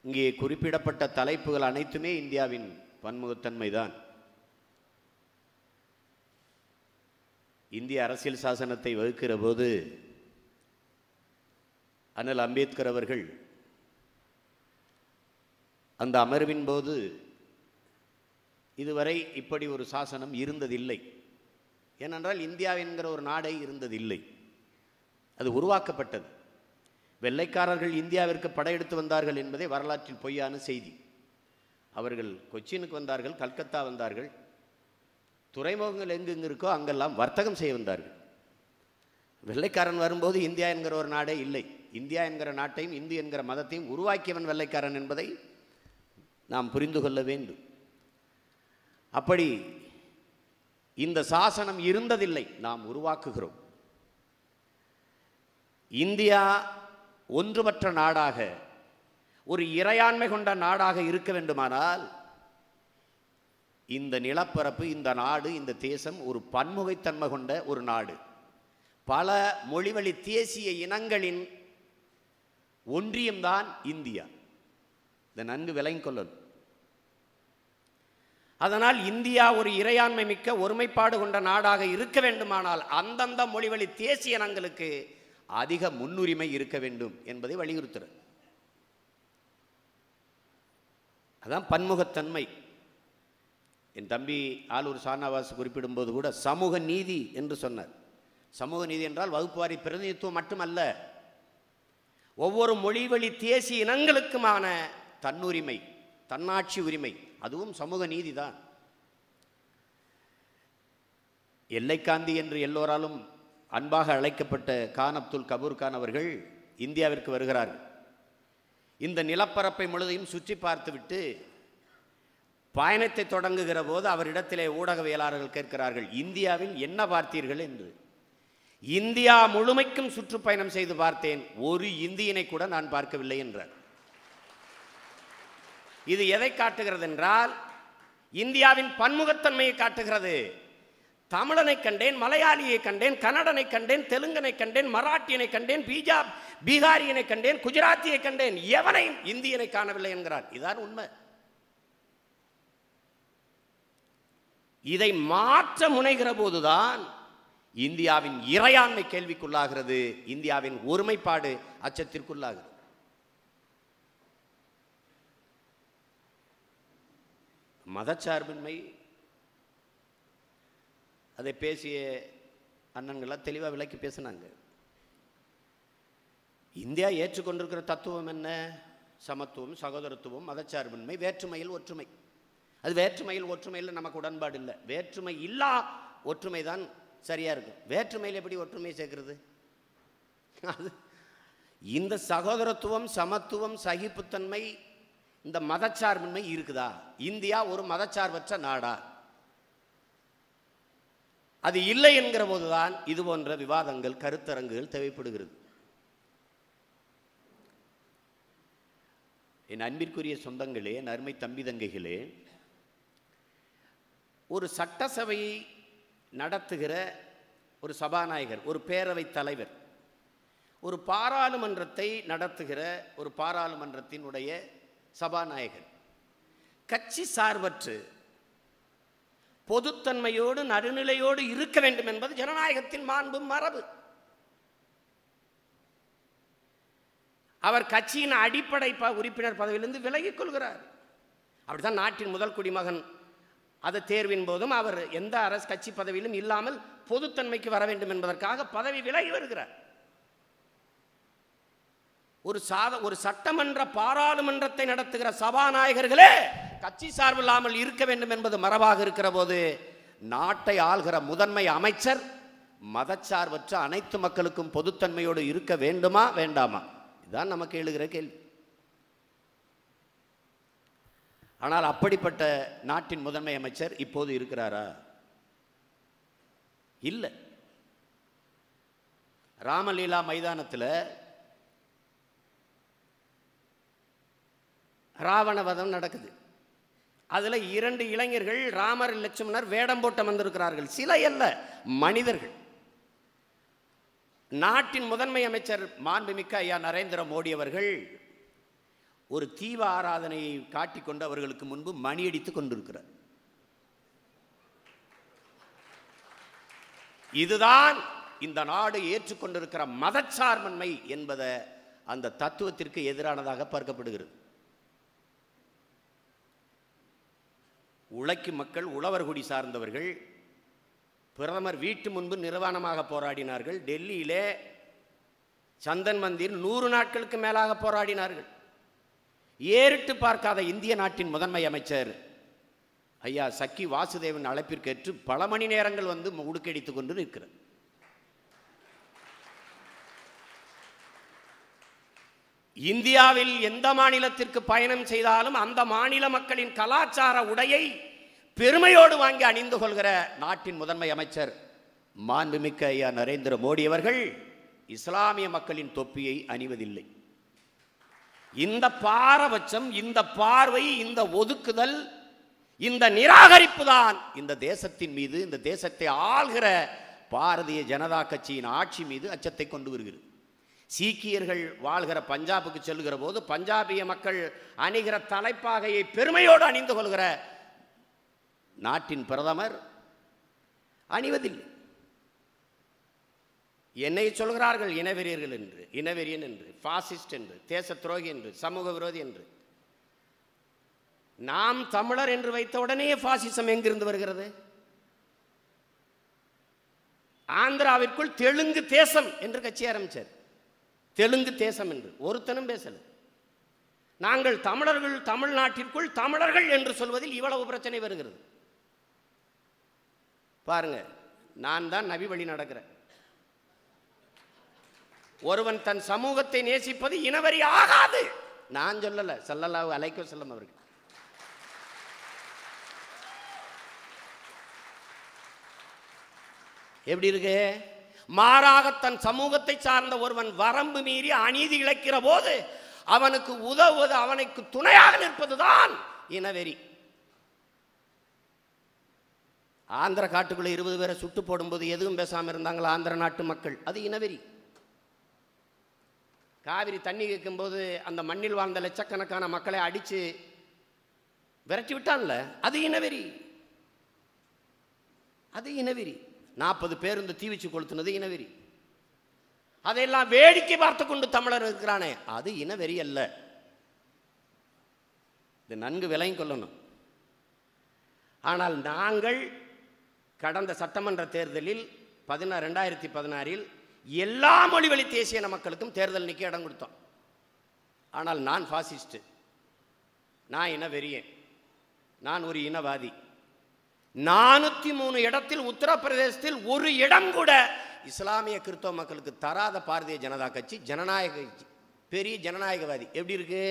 இங்கே குறிப்பிடப்பட்ட தலைப்புகள் அனைத்துமே இந்தியாவின் பன்முகத்தன்மைதான் இந்திய அரசியல் சாசனத்தை வகுக்கிற போது அண்ணல் அம்பேத்கர் அவர்கள் அந்த அமர்வின் போது இதுவரை இப்படி ஒரு சாசனம் இருந்ததில்லை ஏனென்றால் இந்தியா என்கிற ஒரு நாடே இருந்ததில்லை அது உருவாக்கப்பட்டது வெள்ளைக்காரர்கள் இந்தியாவிற்கு படையெடுத்து வந்தார்கள் என்பதே வரலாற்றில் பொய்யான செய்தி அவர்கள் கொச்சினுக்கு வந்தார்கள் கல்கத்தா வந்தார்கள் துறைமுகங்கள் எங்கெங்கு இருக்கோ அங்கெல்லாம் வர்த்தகம் செய்ய வந்தார்கள் வெள்ளைக்காரன் வரும்போது இந்தியா என்கிற ஒரு நாடே இல்லை இந்தியா என்கிற நாட்டையும் இந்து என்கிற மதத்தையும் உருவாக்கியவன் வெள்ளைக்காரன் என்பதை நாம் புரிந்து கொள்ள வேண்டும் அப்படி இந்த சாசனம் இருந்ததில்லை நாம் உருவாக்குகிறோம் இந்தியா ஒன்றுபற்ற நாடாக ஒரு இறையாண்மை கொண்ட நாடாக இருக்க வேண்டுமானால் இந்த நிலப்பரப்பு இந்த நாடு இந்த தேசம் ஒரு பன்முகைத்தன்மை கொண்ட ஒரு நாடு பல மொழிவழி தேசிய இனங்களின் ஒன்றியம்தான் இந்தியா இதை நன்கு விளங்கிக் கொள்ளணும் அதனால் இந்தியா ஒரு இறையாண்மை மிக்க ஒருமைப்பாடு கொண்ட நாடாக இருக்க வேண்டுமானால் அந்தந்த மொழிவழி தேசிய இனங்களுக்கு அதிக முன்னுரிமை இருக்க வேண்டும் என்பதை வலியுறுத்துறது அதான் பன்முகத்தன்மை என் தம்பி ஆலூர் சானாவாஸ் குறிப்பிடும்போது கூட சமூக நீதி என்று சொன்னார் சமூக நீதி என்றால் வகுப்புவாரி பிரதிநிதித்துவம் மட்டுமல்ல ஒவ்வொரு மொழிவழி தேசிய இனங்களுக்குமான தன்னுரிமை தன்னாட்சி உரிமை அதுவும் சமூக நீதிதான் எல்லைக்காந்தி என்று எல்லோராலும் அன்பாக அழைக்கப்பட்ட கான் அப்துல் கபூர் கான் அவர்கள் இந்தியாவிற்கு வருகிறார்கள் இந்த நிலப்பரப்பை முழுதையும் சுற்றி பார்த்துவிட்டு பயணத்தை தொடங்குகிற போது அவரிடத்திலே ஊடகவியலாளர்கள் கேட்கிறார்கள் இந்தியாவில் என்ன பார்த்தீர்கள் என்று இந்தியா முழுமைக்கும் சுற்றுப்பயணம் செய்து பார்த்தேன் ஒரு இந்தியனை கூட நான் பார்க்கவில்லை என்றார் இது எதை காட்டுகிறது என்றால் இந்தியாவின் பன்முகத்தன்மையை காட்டுகிறது தமிழனை கண்டேன் மலையாளியை கண்டேன் கன்னடனை கண்டேன் தெலுங்கனை கண்டேன் மராட்டியனை கண்டேன் பீஜாப் பீகாரியனை கண்டேன் குஜராத்தியை கண்டேன் எவனையும் இந்தியனை காணவில்லை என்கிறார் இதான் உண்மை இதை மாற்ற முனைகிற போதுதான் இந்தியாவின் இறையாண்மை கேள்விக்குள்ளாகிறது இந்தியாவின் ஒருமைப்பாடு அச்சத்திற்குள்ளாகிறது மதச்சார்பின்மை அதை பேசிய அண்ணன்களாம் தெளிவாக விளக்கி பேசினாங்க இந்தியா ஏற்றுக்கொண்டிருக்கிற தத்துவம் என்ன சமத்துவம் சகோதரத்துவம் மதச்சார்பின்மை வேற்றுமையில் ஒற்றுமை அது வேற்றுமையில் ஒற்றுமையில் நமக்கு உடன்பாடு இல்லை வேற்றுமை இல்லா ஒற்றுமை தான் சரியாக இருக்கும் வேற்றுமையில் எப்படி ஒற்றுமை சேர்க்கிறது அது இந்த சகோதரத்துவம் சமத்துவம் சகிப்புத்தன்மை இந்த மதச்சார்பின்மை இருக்குதா இந்தியா ஒரு மதச்சார்பற்ற நாடா அது இல்லை என்கிற போதுதான் இது போன்ற விவாதங்கள் கருத்தரங்குகள் தேவைப்படுகிறது என் அன்பிற்குரிய சொந்தங்களே என் அருமை தம்பி தங்கைகளே ஒரு சட்டசபையை நடத்துகிற ஒரு சபாநாயகர் ஒரு பேரவைத் தலைவர் ஒரு பாராளுமன்றத்தை நடத்துகிற ஒரு பாராளுமன்றத்தினுடைய சபாநாயகர் கட்சி சார்பற்று பொதுத்தன்மையோடு நடுநிலையோடு இருக்க வேண்டும் என்பது ஜனநாயகத்தின் மாண்பு மரபு அவர் கட்சியின் அடிப்படை ப உறுப்பினர் பதவியிலிருந்து விலகிக் கொள்கிறார் அப்படித்தான் நாட்டின் முதல் குடிமகன் அது தேர்வின் போதும் அவர் எந்த அரசு கட்சி பதவியிலும் இல்லாமல் பொதுத்தன்மைக்கு வர வேண்டும் என்பதற்காக பதவி விலகி வருகிறார் ஒரு சாத ஒரு சட்டமன்ற பாராளுமன்றத்தை நடத்துகிற சபாநாயகர்களே கட்சி சார்பில்லாமல் இருக்க வேண்டும் என்பது மரபாக இருக்கிற போது நாட்டை ஆள்கிற முதன்மை அமைச்சர் மதச்சார்பற்ற அனைத்து மக்களுக்கும் பொதுத்தன்மையோடு இருக்க வேண்டுமா வேண்டாமா இதுதான் நமக்கு எழுகிற கேள்வி ஆனால் அப்படிப்பட்ட நாட்டின் முதன்மை அமைச்சர் இப்போது இருக்கிறாரா இல்லை ராமலீலா மைதானத்தில் ராவணவதம் நடக்குது அதில் இரண்டு இளைஞர்கள் ராமர் லட்சுமணர் வேடம் போட்டு வந்திருக்கிறார்கள் சிலை அல்ல மனிதர்கள் நாட்டின் முதன்மை அமைச்சர் மாண்புமிக்க ஐயா நரேந்திர மோடி அவர்கள் ஒரு தீவ ஆராதனையை காட்டிக்கொண்டு அவர்களுக்கு முன்பு மணியடித்துக் கொண்டிருக்கிறார் இதுதான் இந்த நாடு ஏற்றுக்கொண்டிருக்கிற மதச்சார்பன்மை என்பதை அந்த தத்துவத்திற்கு எதிரானதாக பார்க்கப்படுகிறது உழைக்கும் மக்கள் உழவர்குடி சார்ந்தவர்கள் பிரதமர் வீட்டு முன்பு நிர்வாணமாக போராடினார்கள் டெல்லியிலே சந்தன் மந்திர் நூறு நாட்களுக்கு மேலாக போராடினார்கள் ஏறிட்டு பார்க்காத இந்திய நாட்டின் முதன்மை அமைச்சர் ஐயா சக்கி வாசுதேவன் அழைப்பிற்கேற்று பல மணி நேரங்கள் வந்து உடுக்கடித்துக் கொண்டு நிற்கிறார் இந்தியாவில் எந்த மாநிலத்திற்கு பயணம் செய்தாலும் அந்த மாநில மக்களின் கலாச்சார உடையை பெருமையோடு வாங்கி அணிந்து கொள்கிற நாட்டின் முதன்மை அமைச்சர் மாண்புமிக்க ஐயா நரேந்திர மோடி அவர்கள் இஸ்லாமிய மக்களின் தொப்பியை அணிவதில்லை இந்த பாரபட்சம் இந்த பார்வை இந்த ஒதுக்குதல் இந்த நிராகரிப்பு தான் இந்த தேசத்தின் மீது இந்த தேசத்தை ஆள்கிற பாரதிய ஜனதா கட்சியின் ஆட்சி மீது அச்சத்தை கொண்டு வருகிறது சீக்கியர்கள் வாழ்கிற பஞ்சாபுக்கு செல்கிற போது பஞ்சாபிய மக்கள் அணிகிற தலைப்பாகையை பெருமையோடு அணிந்து கொள்கிற நாட்டின் பிரதமர் அணிவதில்லை என்னை சொல்கிறார்கள் இனவெறியர்கள் என்று இனவெறியன் என்று பாசிஸ்ட் என்று தேச துரோகி என்று சமூக விரோதி என்று நாம் தமிழர் என்று வைத்த உடனே பாசிசம் எங்கிருந்து வருகிறது ஆந்திராவிற்குள் தெலுங்கு தேசம் என்று கட்சி ஆரம்பிச்சார் தெலுங்கு தேசம் என்று ஒருத்தனும் பேசல நாங்கள் தமிழர்கள் தமிழ்நாட்டிற்குள் தமிழர்கள் என்று சொல்வதில் இவ்வளவு பிரச்சனை வருகிறது பாருங்க நான் தான் நபி வழி நடக்கிறேன் ஒருவன் தன் சமூகத்தை நேசிப்பது இனவரி ஆகாது நான் சொல்லல சல்லல்லாஹு அலைக்கு செல்லம் அவர்கள் எப்படி இருக்கு மாறாக தன் சமூகத்தை சார்ந்த ஒருவன் வரம்பு மீறி அநீதி இழைக்கிற போது அவனுக்கு உதவுவது அவனுக்கு துணையாக நிற்பதுதான் இனவெறி ஆந்திர காட்டுக்குள்ள இருபது பேரை சுட்டு போடும்போது எதுவும் பேசாமல் இருந்தாங்களா ஆந்திர நாட்டு மக்கள் அது இனவெறி காவிரி தண்ணி கேட்கும்போது அந்த மண்ணில் வாழ்ந்த லட்சக்கணக்கான மக்களை அடித்து விரட்டி விட்டான்ல அது இனவெறி அது இனவெறி நாற்பது பேர் இந்த தீ வச்சு கொளுத்துனது இனவெறி அதையெல்லாம் வேடிக்கை பார்த்து கொண்டு தமிழர் இருக்கிறானே அது இனவெறி அல்ல இது நன்கு விலையும் கொள்ளணும் ஆனால் நாங்கள் கடந்த சட்டமன்ற தேர்தலில் பதினாறு ரெண்டாயிரத்தி பதினாறில் எல்லா மொழிவழி தேசிய இன மக்களுக்கும் தேர்தல் நிற்க இடம் கொடுத்தோம் ஆனால் நான் பாசிஸ்ட் நான் இன வெறியேன் நான் ஒரு இனவாதி நானூற்றி மூணு இடத்தில் உத்தரப்பிரதேசத்தில் ஒரு இடம் கூட இஸ்லாமிய கிறிஸ்தவ மக்களுக்கு தராத பாரதிய ஜனதா கட்சி ஜனநாயக கட்சி பெரிய ஜனநாயகவாதி எப்படி இருக்கு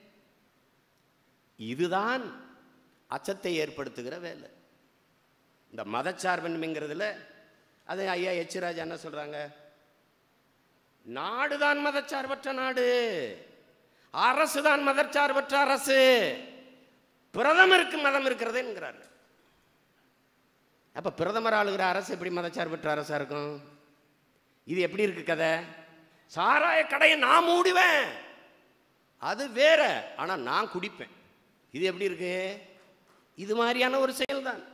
இதுதான் அச்சத்தை ஏற்படுத்துகிற வேலை இந்த மதச்சார்பின்மைங்கிறதுல அது ஐயா எச்ராஜா என்ன சொல்றாங்க நாடுதான் மதச்சார்பற்ற நாடு அரசு தான் மதச்சார்பற்ற அரசு பிரதமருக்கு மதம் இருக்கிறது என்கிறார்கள் அப்ப பிரதமர் ஆளுகிற அரசு எப்படி மதச்சார்பற்ற அரசா இருக்கும் இது எப்படி இருக்கு கதை சாராய கடையை நான் மூடுவேன் அது வேற ஆனா நான் குடிப்பேன் இது எப்படி இருக்கு இது மாதிரியான ஒரு செயல்தான்